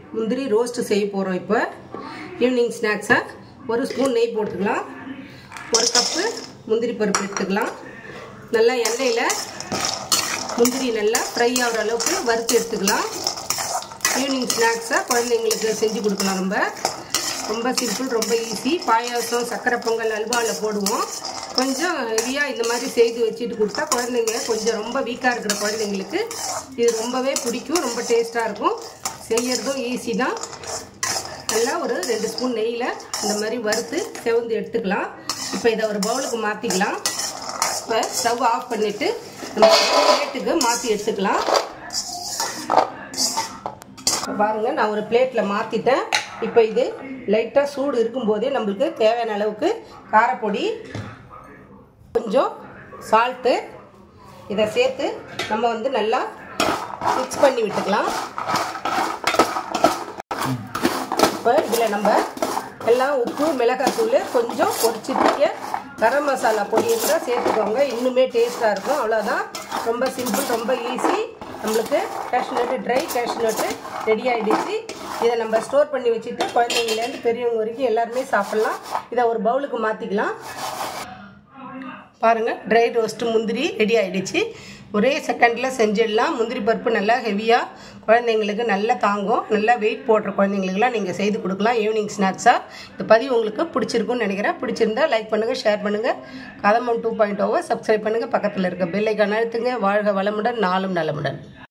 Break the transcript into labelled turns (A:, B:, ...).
A: முந்திரி ரோஸ்ட் செய்ய போகிறோம் இப்போ ஈவினிங் ஸ்நாக்ஸாக ஒரு ஸ்பூன் நெய் போட்டுக்கலாம் ஒரு கப்பு முந்திரி பருப்பு எடுத்துக்கலாம் நல்லா எண்ணெயில் முந்திரி நல்லா ஃப்ரை ஆகிற அளவுக்கு வறுத்து எடுத்துக்கலாம் ஈவினிங் ஸ்நாக்ஸாக குழந்தைங்களுக்கு செஞ்சு கொடுக்கலாம் நம்ம ரொம்ப சிம்பிள் ரொம்ப ஈஸி பாயாசம் சக்கரை பொங்கல் அல்வாவில் போடுவோம் கொஞ்சம் ஹெவியாக இந்த மாதிரி செய்து வச்சுட்டு கொடுத்தா குழந்தைங்க கொஞ்சம் ரொம்ப வீக்காக இருக்கிற குழந்தைங்களுக்கு இது ரொம்பவே பிடிக்கும் ரொம்ப டேஸ்ட்டாக இருக்கும் செய்யறதும் ஈஸி தான் நல்லா ஒரு ரெண்டு ஸ்பூன் நெய்யில் இந்த மாதிரி வறுத்து செவந்து எடுத்துக்கலாம் இப்போ இதை ஒரு பவுலுக்கு மாற்றிக்கலாம் இப்போ ஸ்டவ் ஆஃப் பண்ணிவிட்டு நம்ம பிளேட்டுக்கு மாற்றி எடுத்துக்கலாம் பாருங்கள் நான் ஒரு பிளேட்டில் மாற்றிட்டேன் இப்போ இது லைட்டாக சூடு இருக்கும்போதே நம்மளுக்கு தேவையான அளவுக்கு காரப்பொடி கொஞ்சம் சால்ட்டு இதை சேர்த்து நம்ம வந்து நல்லா மிக்ஸ் பண்ணி விட்டுக்கலாம் இப்போ இதில் நம்ம எல்லாம் உப்பு மிளகாத்தூள் கொஞ்சம் ஒரு சிட்டிக்க கரம் மசாலா பொடி இருந்தால் சேர்த்துக்கோங்க இன்னுமே டேஸ்ட்டாக இருக்கும் அவ்வளோதான் ரொம்ப சிம்பிள் ரொம்ப ஈஸி நம்மளுக்கு கேஷ்நட்டு ட்ரை கேஷ்நட்டு ரெடி ஆகிடுச்சு இதை நம்ம ஸ்டோர் பண்ணி வச்சுட்டு குழந்தைங்கலேருந்து பெரியவங்க வரைக்கும் எல்லாருமே சாப்பிட்லாம் இதை ஒரு பவுலுக்கு மாற்றிக்கலாம் பாருங்கள் ட்ரை ரோஸ்ட்டு முந்திரி ரெடி ஆகிடுச்சு ஒரே செகண்டில் செஞ்சிடலாம் முந்திரி பருப்பு நல்லா ஹெவியாக குழந்தைங்களுக்கு நல்லா தாங்கும் நல்லா வெயிட் போடுற குழந்தைங்களுக்குலாம் நீங்கள் செய்து கொடுக்கலாம் ஈவினிங் ஸ்நாக்ஸாக இந்த பதிவு உங்களுக்கு பிடிச்சிருக்குன்னு நினைக்கிறேன் பிடிச்சிருந்தா லைக் பண்ணுங்கள் ஷேர் பண்ணுங்கள் கதமம் டூ பாயிண்ட் ஓவை சப்ஸ்கிரைப் பண்ணுங்கள் பக்கத்தில் இருக்க பெல்லைக்கான அழுத்துங்க வாழ்க வளமுடன் நாளும் நலமுடன்